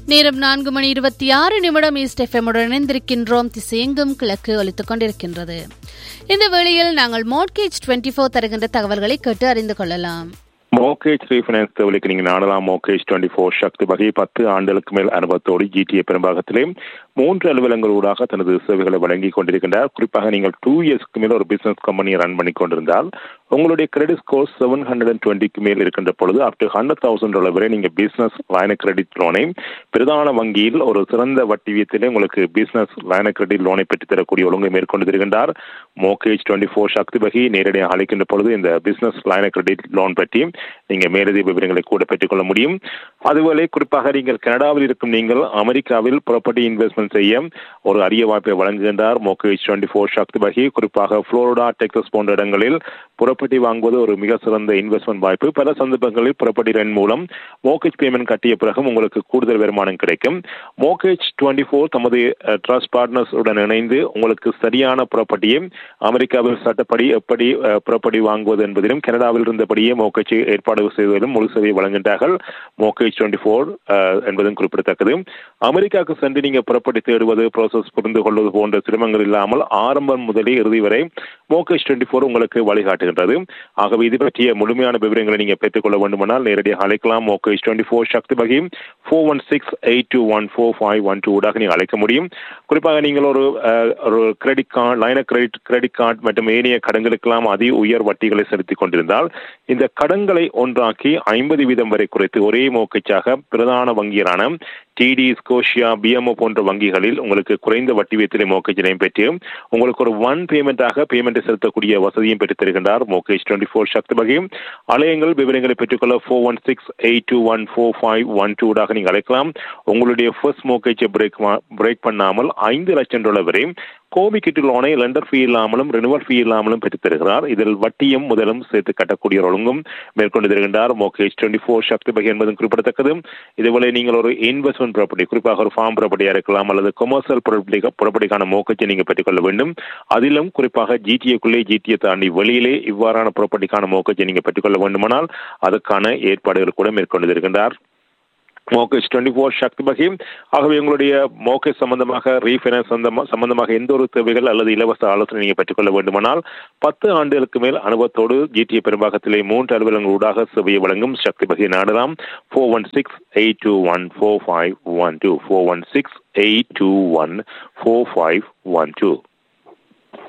நேரம் நான்கு மணி இருபத்தி ஆறு நிமிடம் ஈஸ்ட் எஃப்எம்முடன் இணைந்திருக்கின்றோம் திசையெங்கும் கிழக்கு ஒலித்துக் கொண்டிருக்கின்றது இந்த வேளையில் நாங்கள் மோட்கேஜ் டுவெண்ட்டி ஃபோர் தருகின்ற தகவல்களை கேட்டு அறிந்து கொள்ளலாம் மோகேஜ் ரீஃபைனான்ஸ் தேவைக்கு நீங்கள் நாடலாம் மோகேஜ் டுவெண்ட்டி ஃபோர் சக்தி வகை பத்து ஆண்டுகளுக்கு மேல் அனுபவத்தோடு ஜிடிஏ பெரும்பாகத்திலே மூன்று அலுவலங்களூடாக தனது சேவைகளை வழங்கி கொண்டிருக்கின்றார் குறிப்பாக நீங்கள் டூ இயர்ஸ்க்கு மேல் ஒரு பிசினஸ் கம்பெனியை ரன் பண்ணி கொண்டிருந்தால் உங்களுடைய credit score seven hundred and டுவெண்ட்டிக்கு மேல் இருக்கின்ற பொழுது up to hundred thousand dollar வரை நீங்கள் பிசினஸ் லைன கிரெடிட் லோனை பிரதான வங்கியில் ஒரு சிறந்த வட்டி வீதத்திலே உங்களுக்கு பிசினஸ் லைன கிரெடிட் லோனை பெற்றுத் தரக்கூடிய ஒழுங்கை மேற்கொண்டிருக்கின்றார் மோகேஜ் டுவெண்ட்டி ஃபோர் சக்தி வகை நேரடியாக அழைக்கின்ற பொழுது இந்த பிசினஸ் லைன கிரெடிட் லோன் பற்றி நீங்கள் மேலதிக விவரங்களை கூட பெற்றுக்கொள்ள முடியும் அதுவேளை குறிப்பாக நீங்கள் கனடாவில் இருக்கும் நீங்கள் அமெரிக்காவில் ப்ராப்பர்ட்டி இன்வெஸ்ட்மெண்ட் செய்ய ஒரு அரிய வாய்ப்பை வழங்குகின்றார் மோகேஜ் டுவெண்ட்டி ஃபோர் சக்தி வகை குறிப்பாக புளோரிடா டெக்ஸஸ் போன்ற இடங்களில் புறப்பட்டி வாங்குவது ஒரு மிக சிறந்த இன்வெஸ்ட்மெண்ட் வாய்ப்பு பல சந்தர்ப்பங்களில் புறப்பட்டி ரெண்ட் மூலம் மோகேஜ் பேமெண்ட் கட்டிய பிறகும் உங்களுக்கு கூடுதல் வருமானம் கிடைக்கும் மோகேஜ் டுவெண்ட்டி ஃபோர் தமது ட்ரஸ்ட் பார்ட்னர்ஸ் உடன் இணைந்து உங்களுக்கு சரியான புறப்பட்டியை அமெரிக்காவில் சட்டப்படி எப்படி புறப்படி வாங்குவது என்பதிலும் கனடாவில் இருந்தபடியே மோகேஜ் ஏற்பாடு செய்வதிலும் முழு சேவையை வழங்குகின்றார்கள் மோகேஜ் டுவெண்ட்டி ஃபோர் என்பதும் குறிப்பிடத்தக்கது அமெரிக்காவுக்கு சென்று நீங்க புறப்படி தேடுவது ப்ராசஸ் புரிந்து கொள்வது போன்ற சிரமங்கள் இல்லாமல் ஆரம்பம் முதலே இறுதி வரை மோகேஜ் டுவெண்ட்டி ஃபோர் உங்களுக்கு வழிகாட்டுகின்றது ஆகவே இது பற்றிய முழுமையான விவரங்களை நீங்க பெற்றுக்கொள்ள வேண்டுமானால் நேரடியாக அழைக்கலாம் மோகேஜ் டுவெண்ட்டி ஃபோர் சக்தி வகை four one six eight two one four five one two ஊடாக நீங்கள் அழைக்க முடியும் குறிப்பாக நீங்கள் ஒரு ஒரு credit card line credit credit card மற்றும் ஏனைய கடன்களுக்கெல்லாம் அதி உயர் வட்டிகளை செலுத்திக் கொண்டிருந்தால் இந்த கடன்களை ஒன்றாக்கி ஐம்பது வீதம் வரை குறைத்து ஒரே மோக்கச்சாக பிரதான வங்கியரான டிடி ஸ்கோஷியா பிஎம்ஓ போன்ற வங்கிகளில் உங்களுக்கு குறைந்த வட்டி வீதத்திலே மோக்கேஜினையும் பெற்று உங்களுக்கு ஒரு ஒன் பேமெண்டாக பேமெண்ட்டை செலுத்தக்கூடிய வசதியும் பெற்றுத் தருகின்றார் மோகேஜ் டுவெண்ட்டி ஃபோர் சக்தி வகையும் அலையங்கள் விவரங்களை பெற்றுக்கொள்ள four one six eight two one four five one டூடாக நீங்கள் அழைக்கலாம் உங்களுடைய ஃபர்ஸ்ட் மோக்கேஜை பிரேக் பிரேக் பண்ணாமல் ஐந்து லட்சம் டாலர் வரை கோபி கிட்டு லோனை லெண்டர் ஃபீ இல்லாமலும் ரினுவல் ஃபீ இல்லாமலும் பெற்றுத் தருகிறார் இதில் வட்டியும் முதலும் சேர்த்து கட்டக்கூடிய ஒழுங்கும் மேற்கொண்டு தருகின்றார் மோகேஜ் டுவெண்ட்டி ஃபோர் சக்தி வகை என்பதும் குறிப்பிடத்தக்கது இதுபோல நீங்கள் ஒரு இன்வெஸ்ட்மெண்ட் ப்ராப்பர்ட்டி குறிப்பாக ஒரு ஃபார்ம் ப்ராப்பர்ட்டியா இருக்கலாம் அல்லது கொமர்சியல் ப்ராப்பர்ட்டி ப்ராப்பர்ட்டிக்கான மோக்கச்சை நீங்கள் பெற்றுக்கொள்ள வேண்டும் அதிலும் குறிப்பாக ஜிடிஏக்குள்ளே ஜிடிஏ தாண்டி வெளியிலே இவ்வாறான ப்ராப்பர்ட்டிக்கான மோக்கச்சை நீங்கள் பெற்றுக்கொள்ள வேண்டுமானால் அதற்கான ஏற்பாடுகள் கூட மேற்கொண்டு இருக்கின்றார் மோகேஜ் டுவெண்ட்டி ஃபோர் சக்தி பகி ஆகவே உங்களுடைய மோகேஜ் சம்பந்தமாக ரீஃபைனான்ஸ் சம்பந்தமாக எந்த ஒரு தேவைகள் அல்லது இலவச ஆலோசனை நீங்கள் பெற்றுக்கொள்ள வேண்டுமானால் பத்து ஆண்டுகளுக்கு மேல் அனுபவத்தோடு ஜிடிஏ பெரும்பாகத்திலே மூன்று அலுவலங்கள் ஊடாக சேவையை வழங்கும் சக்தி பகை நாடலாம் four one six eight two one four five one two four one six eight two one four five one two